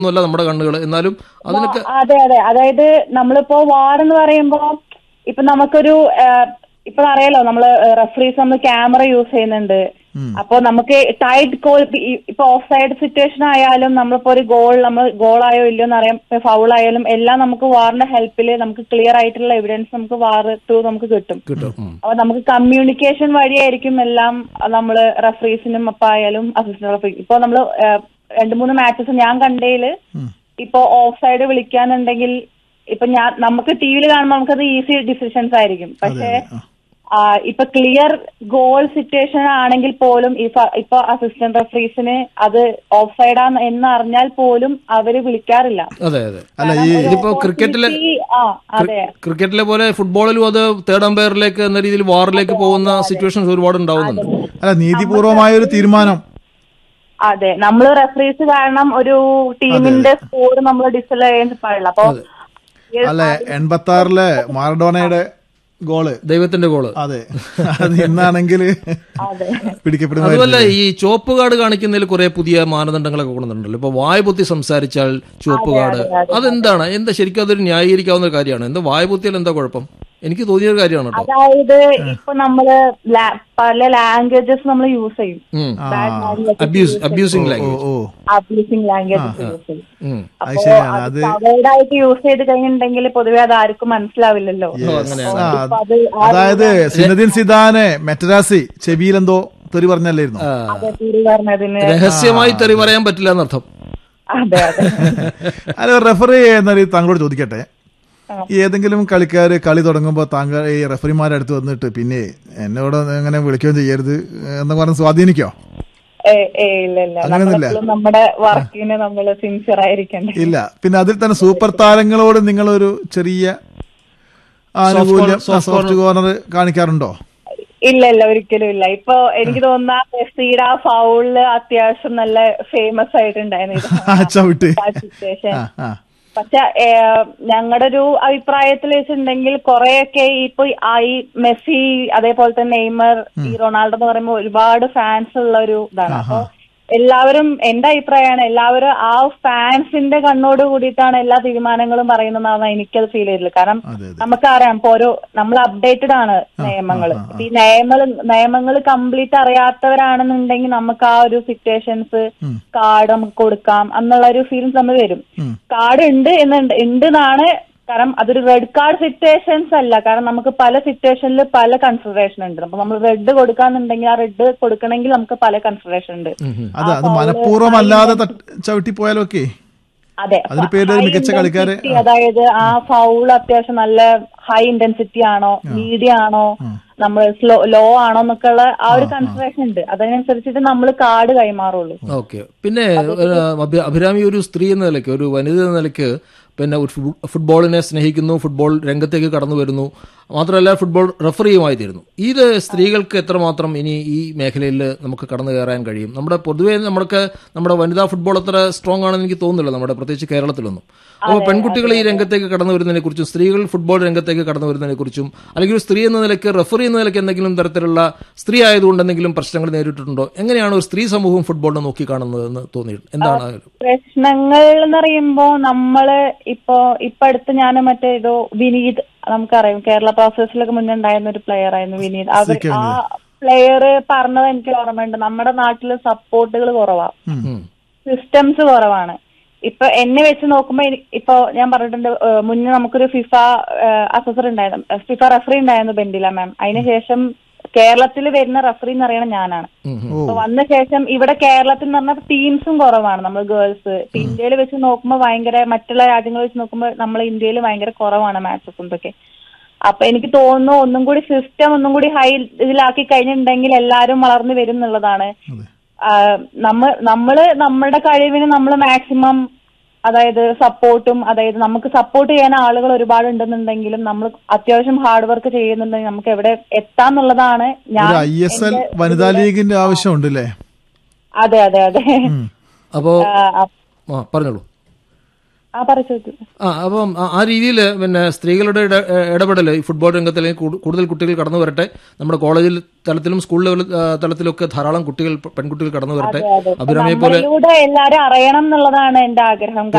ഒന്നുമല്ല നമ്മുടെ കണ്ണുകൾ എന്നാലും അതിനൊക്കെ അതെ അതെ അതായത് നമ്മളിപ്പോ വാർ എന്ന് പറയുമ്പോ ഇപ്പൊ നമുക്കൊരു ആഹ്, ഇപ്പൊ അറിയാലോ നമ്മള് റെഫറീസ് നമ്മൾ ക്യാമറ യൂസ് ചെയ്യുന്നുണ്ട് അപ്പൊ നമുക്ക് ടൈറ്റ് ഗോൾ ഇപ്പൊ ഓഫ് സൈഡ് സിറ്റുവേഷൻ ആയാലും നമ്മളിപ്പോ ഒരു ഗോൾ നമ്മൾ ഗോൾ ആയോ ഇല്ലയോ എന്ന് അറിയാം ഫൗൾ ആയാലും എല്ലാം നമുക്ക് വാറിന്റെ ഹെൽപ്പിൽ നമുക്ക് ക്ലിയർ ആയിട്ടുള്ള എവിഡൻസ് നമുക്ക് വാർ ത്രൂ നമുക്ക് കിട്ടും കിട്ടും ഉം. അപ്പൊ നമുക്ക് കമ്മ്യൂണിക്കേഷൻ വഴിയായിരിക്കും എല്ലാം നമ്മൾ റഫറീസിനും അപ്പൊ ആയാലും അസിസ്റ്റന്റ് റഫറി ഇപ്പൊ നമ്മൾ രണ്ട് മൂന്ന് മാച്ചസ് ഞാൻ കണ്ടതില് ഇപ്പൊ ഓഫ് സൈഡ് വിളിക്കാന്നുണ്ടെങ്കിൽ ഇപ്പൊ ഞാൻ നമുക്ക് ടി വിയിൽ കാണുമ്പോൾ നമുക്കത് ഈസി ഡിസിഷൻസ് ആയിരിക്കും പക്ഷേ ആ, ഇപ്പൊ ക്ലിയർ ഗോൾ സിറ്റുവേഷൻ ആണെങ്കിൽ പോലും ഇപ്പൊ ഇപ്പൊ അസിസ്റ്റന്റ് റഫറീസിന് അത് ഓഫ് സൈഡാന്ന് എന്ന് അറിഞ്ഞാൽ പോലും അവര് വിളിക്കാറില്ല അതെ അതെ അല്ല ഈ ഇതിപ്പോ ക്രിക്കറ്റിലെ ഈ- ആ അതെ ക്രിക്കറ്റിലെ പോലെ ഫുട്ബോളിലും അത് തേർഡ് അമ്പയറിലേക്ക് എന്ന രീതിയിൽ വാറിലേക്ക് പോകുന്ന സിറ്റുവേഷൻസ് ഒരുപാട് ഉണ്ടാവുന്നുണ്ട് അല്ല നീതിപൂർവമായ ഒരു തീരുമാനം അതെ നമ്മൾ റെഫറീസ് കാരണം ഒരു ടീമിന്റെ സ്കോർ നമ്മൾ ഡിസൽ ചെയ്യാൻ പാടില്ല അപ്പൊ അല്ലെ എൺപത്തി ആറിലെ മാറഡോണയുടെ ഗോള് ദൈവത്തിന്റെ ഗോള് അതെ അത് ഇന്നാണെങ്കിൽ അതെ പിടിക്കപ്പെടുന്ന അതുമല്ല ഈ ചുവപ്പ് കാർഡ് കാണിക്കുന്നതിൽ കുറെ പുതിയ മാനദണ്ഡങ്ങളൊക്കെ കൊണ്ടുവന്നിട്ടുണ്ടല്ലോ ഇപ്പൊ വായ പൊത്തി സംസാരിച്ചാൽ ചുവപ്പ് കാർഡ് അതെന്താണ് എന്താ ശരിക്കും അതൊരു ന്യായീകരിക്കാവുന്ന ഒരു കാര്യമാണ് എന്താ വായ പൊത്തിയാൽ എന്താ കുഴപ്പം എനിക്ക് തോന്നിയ ഒരു കാര്യമാണ് കേട്ടോ അതായത് ഇപ്പൊ നമ്മള് ലാ- പല ലാംഗ്വേജസ് നമ്മൾ യൂസ് ചെയ്യും abuse abusing language or abusing languages use ചെയ്യും അത് അപ്പോ ശരിയാണ് അത് അത് covered ആയിട്ട് യൂസ് ചെയ്ത് കഴിഞ്ഞിട്ടുണ്ടെങ്കിൽ പൊതുവെ അത് ആർക്കും മനസ്സിലാവില്ലല്ലോ അങ്ങനെയാണ് ആ, ഇപ്പൊ അത് അതായത് സിനദിൻ സിദാനെ മെറ്റരാസി ചെവിയിലെന്തോ തെറി പറഞ്ഞല്ലായിരുന്നു അതെ തിരി പറഞ്ഞതിന് രഹസ്യമായി തെറി പറയാൻ പറ്റില്ല എന്നർത്ഥം അതെ അതെ അല്ല റെഫറി എന്നൊരു താങ്കളോട് ചോദിക്കട്ടെ ഈ ഏതെങ്കിലും കളിക്കാർ കളി തുടങ്ങുമ്പോൾ താങ്കൾ ഈ റെഫറിമാരുടെ അടുത്ത് വന്നിട്ട് പിന്നെ എന്നോട് അങ്ങനെ വിളിക്കുകയും ചെയ്യരുത് എന്ന് പറഞ്ഞ് സ്വാധീനിക്കോ ഏ ഏ ഇല്ല ഇല്ല അങ്ങനെയൊന്നുമില്ല. നമ്മളെപ്പോഴും നമ്മുടെ വർക്കിന് നമ്മൾ സിൻസിയർ ആയിരിക്കണ്ടേ ഇല്ല പിന്നെ അതിൽ തന്നെ സൂപ്പർ താരങ്ങളോട് നിങ്ങളൊരു ചെറിയ ആനുകൂല്യം സോഫ്റ്റ് കോർണർ കാണിക്കാറുണ്ടോ ഇല്ല ഇല്ല ഒരിക്കലും ഇല്ല ഇപ്പൊ എനിക്ക് തോന്നുന്ന മെസ്സിയുടെ ആ ഫൗളില് അത്യാവശ്യം നല്ല ഫേമസ് ആയിട്ടുണ്ടായിരുന്നു ആ, ചവിട്ട് സിറ്റുവേഷൻ ആ ആ പക്ഷെ ഞങ്ങളുടെ ഒരു അഭിപ്രായത്തിൽ വെച്ചിട്ടുണ്ടെങ്കിൽ കുറെയൊക്കെ ഇപ്പൊ ആ ഈ മെസ്സി അതേപോലെ തന്നെ നെയ്മർ ഈ റൊണാൾഡോ എന്ന് പറയുമ്പോൾ ഒരുപാട് ഫാൻസ് ഉള്ള ഒരു ഇതാണ് അപ്പൊ എല്ലാവരും എന്റെ അഭിപ്രായമാണ് എല്ലാവരും ആ ഫാൻസിന്റെ കണ്ണോട് കൂടിയിട്ടാണ് എല്ലാ തീരുമാനങ്ങളും പറയുന്നതെന്നാണ് എനിക്കത് ഫീൽ ചെയ്തിട്ടുള്ളത് കാരണം അതെ അതെ നമുക്കറിയാം ഇപ്പൊ ഒരു നമ്മൾ അപ്ഡേറ്റഡ് ആണ് നിയമങ്ങൾ ഈ നിയമങ്ങൾ നിയമങ്ങൾ കംപ്ലീറ്റ് അറിയാത്തവരാണെന്നുണ്ടെങ്കിൽ നമുക്ക് ആ ഒരു സിറ്റുവേഷൻസ് കാർഡ് നമുക്ക് കൊടുക്കാം എന്നുള്ള ഒരു ഫീലിംഗ് നമ്മൾ വരും കാർഡ് ഉണ്ട് എന്നുണ്ട് ഉണ്ട് എന്നാണ് കാരണം അതൊരു റെഡ് കാർഡ് സിറ്റുവേഷൻസ് അല്ല കാരണം നമുക്ക് പല സിറ്റുവേഷനിൽ പല കൺസിഡറേഷൻ ഉണ്ട് അപ്പൊ നമ്മൾ റെഡ് കൊടുക്കാന്നുണ്ടെങ്കിൽ ആ റെഡ് കൊടുക്കണമെങ്കിൽ നമുക്ക് പല കൺസിഡറേഷൻ ഉണ്ട് അത് അത് മനഃപൂർവ്വം അല്ലാതെ ചവിട്ടി പോയാലോ ഒക്കെ അതെ അതിന് പേരിൽ ഒരു മികച്ച high കളിക്കാരെ- intensity, അതായത് ആ ഫൗൾ അത്യാവശ്യം നല്ല ഹൈ ഇന്റൻസിറ്റി ആണോ മീഡിയം ആണോ നമ്മൾ സ്ലോ ലോ ആണോ എന്നൊക്കെയുള്ള ആ ഒരു കൺസിഡറേഷൻ ഉണ്ട് അതിനനുസരിച്ചിട്ട് നമ്മൾ കാർഡ് കൈമാറുള്ളൂ ഓക്കെ പിന്നെ ഒരു അഭി- അഭിരാമി ഒരു സ്ത്രീ എന്ന നിലയ്ക്ക് ഒരു വനിത എന്ന നിലയ്ക്ക് പിന്നെ ഒരു ഫു- ഫുട്ബോളിനെ സ്നേഹിക്കുന്നു ഫുട്ബോൾ രംഗത്തേക്ക് കടന്നു വരുന്നു മാത്രമല്ല ഫുട്ബോൾ റഫറിയുമായി തീരുന്നു ഇത് സ്ത്രീകൾക്ക് എത്രമാത്രം ഇനി ഈ മേഖലയിൽ നമുക്ക് കടന്നു കയറാൻ കഴിയും നമ്മുടെ പൊതുവേ നമ്മൾക്ക് നമ്മുടെ വനിതാ ഫുട്ബോൾ അത്ര സ്ട്രോങ് ആണെന്ന് എനിക്ക് തോന്നുന്നില്ല നമ്മുടെ പ്രത്യേകിച്ച് കേരളത്തിലൊന്നും അപ്പോൾ പെൺകുട്ടികൾ ഈ രംഗത്തേക്ക് കടന്നു വരുന്നതിനെ കുറിച്ചും സ്ത്രീകൾ ഫുട്ബോൾ രംഗത്തേക്ക് കടന്നു വരുന്നതിനെ കുറിച്ചും അല്ലെങ്കിൽ ഒരു സ്ത്രീ എന്ന നിലയ്ക്ക് റഫറി എന്ന നിലയ്ക്ക് എന്തെങ്കിലും തരത്തിലുള്ള സ്ത്രീ ആയതുകൊണ്ട് എന്തെങ്കിലും പ്രശ്നങ്ങൾ നേരിട്ടിട്ടുണ്ടോ എങ്ങനെയാണ് ഒരു സ്ത്രീ സമൂഹം ഫുട്ബോളിനെ നോക്കി കാണുന്നതെന്ന് തോന്നിയിട്ടുണ്ട് എന്താണ് ആ ഒരു- പ്രശ്നങ്ങൾ എന്ന് പറയുമ്പോ നമ്മള് ഇപ്പൊ ഇപ്പൊ അടുത്ത് ഞാൻ മറ്റേ ഇതോ വിനീത് നമുക്കറിയാം കേരള ബ്ലാസ്റ്റേഴ്സിലൊക്കെ മുന്നേ ഉണ്ടായിരുന്ന ഒരു പ്ലെയർ ആയിരുന്നു വിനീത് അവർ ആ പ്ലെയർ പറഞ്ഞത് എനിക്ക് ഓർമ്മയുണ്ട് നമ്മുടെ നാട്ടില് സപ്പോർട്ടുകൾ കുറവാ ഉം. സിസ്റ്റംസ് കുറവാണ് ഇപ്പൊ എന്നെ വെച്ച് നോക്കുമ്പോ എനി- ഇപ്പൊ ഞാൻ പറഞ്ഞിട്ടുണ്ട് ഏഹ് മുന്നേ നമുക്കൊരു ഫിഫ അസസർ ഉണ്ടായിരുന്നു ഏഹ് ഫിഫ റഫറി ഉണ്ടായിരുന്നു ബെൻഡില മാം അതിനുശേഷം കേരളത്തിൽ വരുന്ന റഫറി എന്ന് അറിയണ ഞാനാണ് ഉം, ഉം. അപ്പൊ വന്ന ശേഷം ഇവിടെ കേരളത്തിൽ എന്ന് പറഞ്ഞാൽ ടീംസും കുറവാണ് നമ്മൾ ഗേൾസ് ഇപ്പൊ ഇന്ത്യയിൽ വെച്ച് നോക്കുമ്പോൾ ഭയങ്കര മറ്റുള്ള രാജ്യങ്ങൾ വെച്ച് നോക്കുമ്പോൾ നമ്മൾ ഇന്ത്യയിൽ ഭയങ്കര കുറവാണ് മാച്ചസ് ഇതൊക്കെ അപ്പൊ എനിക്ക് തോന്നുന്നു ഒന്നും കൂടി സിസ്റ്റം ഒന്നും കൂടി ഹൈ ഇതിലാക്കി കഴിഞ്ഞിട്ടുണ്ടെങ്കിൽ എല്ലാവരും വളർന്നു വരും എന്നുള്ളതാണ് ആഹ് നമ്മ നമ്മള് നമ്മുടെ കഴിവിന് നമ്മൾ മാക്സിമം അതായത് സപ്പോർട്ടും അതായത് നമുക്ക് സപ്പോർട്ട് ചെയ്യാൻ ആളുകൾ ഒരുപാട് ഉണ്ടെന്നുണ്ടെങ്കിലും നമ്മൾ അത്യാവശ്യം ഹാർഡ് വർക്ക് ചെയ്യുന്നുണ്ടെങ്കിൽ നമുക്ക് എവിടെ എത്താന്നുള്ളതാണ് ഞാൻ ഒരു ഐ എസ് എൽ വനിതാ ലീഗിന്റെ ആവശ്യമുണ്ട് അല്ലേ അതെ അതെ അതെ അപ്പോ ആഹ് ആ പറഞ്ഞോളൂ ആ പറഞ്ഞു ആ അപ്പം ആ- ആ രീതിയിൽ പിന്നെ സ്ത്രീകളുടെ ഇട- ഇടപെടൽ ഈ ഫുട്ബോൾ രംഗത്ത് അല്ലെങ്കിൽ കൂടു- കൂടുതൽ കുട്ടികൾ കടന്നു വരട്ടെ നമ്മുടെ കോളേജിൽ തലത്തിലും സ്കൂൾ ലെവൽ ആ, തലത്തിലൊക്കെ ധാരാളം കുട്ടികൾ പെൺകുട്ടികൾ കടന്നു വരട്ടെ അഭിരാമിയെ പോലെ നമ്മളിലൂടെ എല്ലാരും അറിയണം എന്നുള്ളതാണ് എന്റെ ആഗ്രഹം